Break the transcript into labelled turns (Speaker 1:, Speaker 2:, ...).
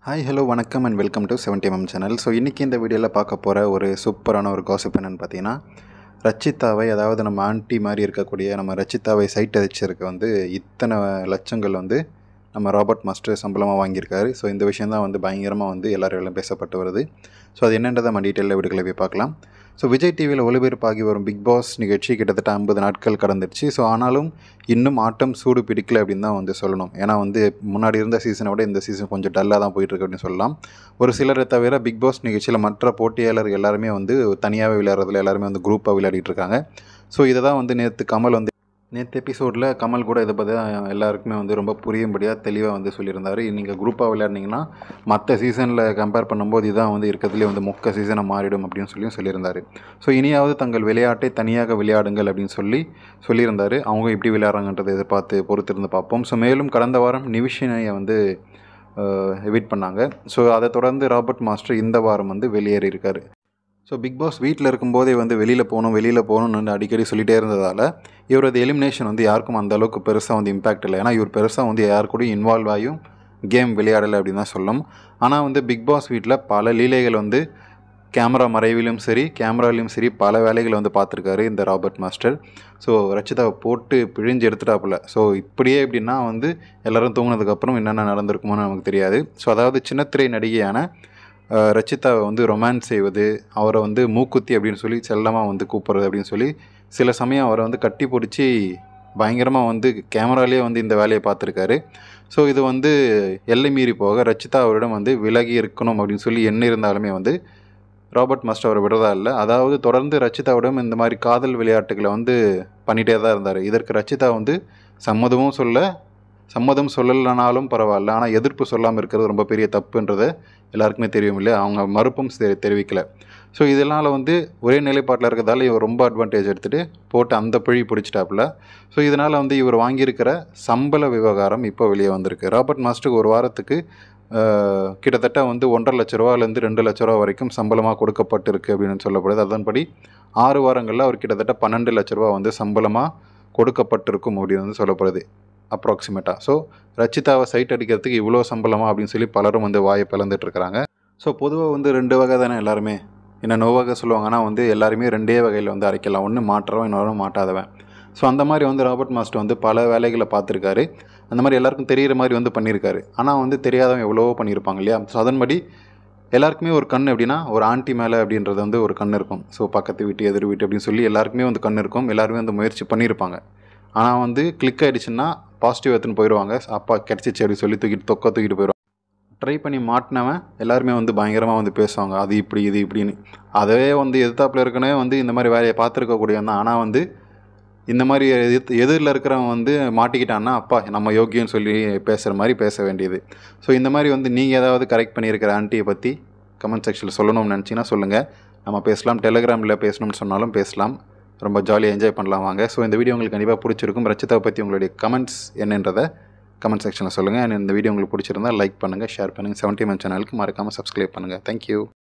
Speaker 1: hi hello வணக்கம் and welcome to seventy MM channel so இன்றைக்கி இந்த வீடியோவில் பார்க்க போகிற ஒரு சூப்பரான ஒரு காசிப் என்னென்னு பார்த்தீங்கன்னா ரச்சிதாவை அதாவது நம்ம ஆண்டி மாதிரி இருக்கக்கூடிய நம்ம ரச்சிதாவை சைட் அடிச்சிருக்க வந்து இத்தனை லட்சங்கள் வந்து நம்ம ராபர்ட் மாஸ்டர் சம்பளமாக வாங்கியிருக்காரு ஸோ இந்த விஷயம் தான் வந்து பயங்கரமாக வந்து எல்லாரும் பேசப்பட்டு வருது ஸோ அது என்னன்றதை நம்ம டீட்டெயிலில் வீடுகளை போய் பார்க்கலாம் ஸோ விஜய் டிவியில் ஒளிபரப்பாகி வரும் பிக் பாஸ் நிகழ்ச்சி கிட்டத்தட்ட ஐம்பது நாட்கள் கடந்துருச்சு ஸோ ஆனாலும் இன்னும் ஆட்டம் சூடு பிடிக்கல அப்படின்னு தான் வந்து சொல்லணும் ஏன்னா வந்து முன்னாடி இருந்த சீசனை விட இந்த சீசன் கொஞ்சம் டல்லாக தான் போயிட்டுருக்கு அப்படின்னு சொல்லலாம் ஒரு சிலரை தவிர பிக் பாஸ் நிகழ்ச்சியில் மற்ற போட்டியாளர் எல்லாருமே வந்து தனியாகவே விளையாடுறதுல எல்லாருமே வந்து குரூப்பாக விளையாடிட்டு இருக்காங்க ஸோ இதை தான் வந்து நேற்று கமல் வந்து நேற்று எபிசோடில் கமல் கூட இதை பற்றி எல்லாருக்குமே வந்து ரொம்ப புரியும்படியாக தெளிவாக வந்து சொல்லியிருந்தார் நீங்கள் குரூப்பாக விளையாடினீங்கன்னா மற்ற சீசனில் கம்பேர் பண்ணும்போது இதான் வந்து இருக்கிறதுலே வந்து மொக்க சீசனை மாறிடும் அப்படின்னு சொல்லியும் சொல்லியிருந்தார் ஸோ இனியாவது தங்கள் விளையாட்டை தனியாக விளையாடுங்கள் அப்படின்னு சொல்லி சொல்லியிருந்தார் அவங்க எப்படி விளையாடுறாங்கன்றதை எதிர்பார்த்து பொறுத்திருந்து பார்ப்போம் ஸோ மேலும் கடந்த வாரம் நிவிஷனையை வந்து எவிட் பண்ணாங்க ஸோ அதை தொடர்ந்து ராபர்ட் மாஸ்டர் இந்த வாரம் வந்து வெளியேறி இருக்காரு ஸோ பிக் பாஸ் வீட்டில் இருக்கும்போதே வந்து வெளியில் போகணும் வெளியில் போகணும்னு வந்து அடிக்கடி சொல்லிகிட்டே இருந்ததால் இவரது எலிமினேஷன் வந்து யாருக்கும் அந்த அளவுக்கு பெருசாக வந்து இம்பாக்ட் இல்லை ஏன்னா இவர் பெருசாக வந்து யார் கூடயும் இன்வால்வ் ஆகியும் கேம் விளையாடலை அப்படின்னு தான் சொல்லும் ஆனால் வந்து பிக் பாஸ் வீட்டில் பல லீலைகள் வந்து கேமரா மறைவிலும் சரி கேமராலையும் சரி பல வேலைகளை வந்து பார்த்துருக்காரு இந்த ராபர்ட் மாஸ்டர் ஸோ ரச்சிதாவை போட்டு பிழிஞ்சு எடுத்துட்டாப்புல ஸோ இப்படியே எப்படின்னா வந்து எல்லோரும் தூங்கினதுக்கப்புறம் என்னென்ன நடந்திருக்குமோன்னு நமக்கு தெரியாது ஸோ அதாவது சின்னத்திரை நடிகையான ரச்சிதாவை வந்து ரொமான்ஸ் செய்வது அவரை வந்து மூக்குத்தி அப்படின்னு சொல்லி செல்லமாக வந்து கூப்பிட்றது அப்படின்னு சொல்லி சில சமயம் அவரை வந்து கட்டி பிடிச்சி பயங்கரமாக வந்து கேமராலேயே வந்து இந்த வேலையை பார்த்துருக்காரு ஸோ இது வந்து எல்லை மீறி போக ரச்சிதா அவரிடம் வந்து விலகி இருக்கணும் அப்படின்னு சொல்லி என்ன இருந்தாலுமே வந்து ராபர்ட் மாஸ்டர் அவரை விடுறதா இல்லை அதாவது தொடர்ந்து ரச்சிதாவிடம் இந்த மாதிரி காதல் விளையாட்டுகளை வந்து பண்ணிகிட்டே தான் இருந்தார் இதற்கு ரச்சிதா வந்து சம்மதமும் சொல்ல சம்மதம் சொல்லலைனாலும் பரவாயில்ல ஆனால் எதிர்ப்பு சொல்லாமல் இருக்கிறது ரொம்ப பெரிய தப்புன்றது எல்லாருக்குமே தெரியும் இல்லையா அவங்க மறுப்பும் தெரிவிக்கலை ஸோ இதனால் வந்து ஒரே நிலைப்பாட்டில் இருக்கிறதால இவர் ரொம்ப அட்வான்டேஜ் எடுத்துகிட்டு போட்டு அந்த பழி பிடிச்சிட்டாப்புல ஸோ இதனால் வந்து இவர் வாங்கியிருக்கிற சம்பள விவகாரம் இப்போ வெளியே வந்திருக்கு ராபர்ட் மாஸ்டருக்கு ஒரு வாரத்துக்கு கிட்டத்தட்ட வந்து ஒன்றரை லட்ச ரூபாலேருந்து ரெண்டு லட்ச ரூபா வரைக்கும் சம்பளமாக கொடுக்கப்பட்டிருக்கு அப்படின்னு சொல்லப்படுது அதன்படி ஆறு வாரங்களில் அவர் கிட்டத்தட்ட பன்னெண்டு லட்ச ரூபா வந்து சம்பளமாக கொடுக்கப்பட்டிருக்கும் அப்படின்னு வந்து சொல்லப்படுது அப்ராக்சிமேட்டாக ஸோ ரச்சிதாவை சைட் அடிக்கிறதுக்கு இவ்வளோ சம்பளமா அப்படின்னு சொல்லி பலரும் வந்து வாயை பிளந்துட்டு இருக்கிறாங்க ஸோ பொதுவாக வந்து ரெண்டு வகை தானே எல்லாருமே என்ன நோவகை சொல்லுவாங்கன்னா வந்து எல்லாருமே ரெண்டே வகையில் வந்து அரைக்கலாம் ஒன்று மாட்டுறவன் இன்னொரு மாட்டாதவன் ஸோ அந்த மாதிரி வந்து ராபர்ட் மாஸ்டர் வந்து பல வேலைகளை பார்த்துருக்காரு அந்த மாதிரி எல்லாருக்கும் தெரிகிற மாதிரி வந்து பண்ணியிருக்காரு ஆனால் வந்து தெரியாதவன் எவ்வளவோ பண்ணியிருப்பாங்க இல்லையா ஸோ அதன்படி எல்லாருக்குமே ஒரு கண் எப்படின்னா ஒரு ஆண்டி மேலே அப்படின்றது வந்து ஒரு கண் இருக்கும் ஸோ பக்கத்து வீட்டு எதிர் வீட்டு அப்படின்னு சொல்லி எல்லாருக்குமே வந்து கண் இருக்கும் எல்லாருமே வந்து முயற்சி பண்ணியிருப்பாங்க ஆனால் வந்து கிளிக் ஆகிடுச்சுன்னா பாசிட்டிவ் எடுத்துன்னு போயிடுவாங்க அப்பா கிடச்சிச்சு அப்படி சொல்லி தூக்கிட்டு தொக்க தூக்கிட்டு போயிடுவாங்க ட்ரை பண்ணி மாட்டினவன் எல்லாருமே வந்து பயங்கரமாக வந்து பேசுவாங்க அது இப்படி இது இப்படின்னு அதவே வந்து எதிர்த்தாப்பில் இருக்கனே வந்து இந்த மாதிரி வேலையை பார்த்துருக்கக்கூடியவன் தான் ஆனால் வந்து இந்த மாதிரி எதிர் எதிரில் இருக்கிறவன் வந்து மாட்டிக்கிட்டான்னா அப்பா நம்ம யோக்கியன்னு சொல்லி பேசுகிற மாதிரி பேச வேண்டியது ஸோ இந்த மாதிரி வந்து நீங்கள் ஏதாவது கரெக்ட் பண்ணியிருக்கிற ஆண்டியை பற்றி கமெண்ட் செக்ஷனில் சொல்லணும்னு நினச்சிங்கன்னா சொல்லுங்கள் நம்ம பேசலாம் டெலிகிராமில் பேசணும்னு சொன்னாலும் பேசலாம் ரொம்ப ஜாலியாக என்ஜாய் பண்ணலாம் வாங்க ஸோ இந்த வீடியோ உங்களுக்கு கண்டிப்பாக பிடிச்சிருக்கும் ரச்சிதாவை பற்றி உங்களுடைய கமெண்ட்ஸ் என்னன்றதை கமெண்ட் செக்ஷனில் சொல்லுங்கள் அண்ட் இந்த வீடியோ உங்களுக்கு பிடிச்சிருந்தால் லைக் பண்ணுங்கள் ஷேர் பண்ணுங்கள் செவன்டி மன் சேனலுக்கு மறக்காமல் சப்ஸ்கிரைப் பண்ணுங்கள் தேங்க்யூ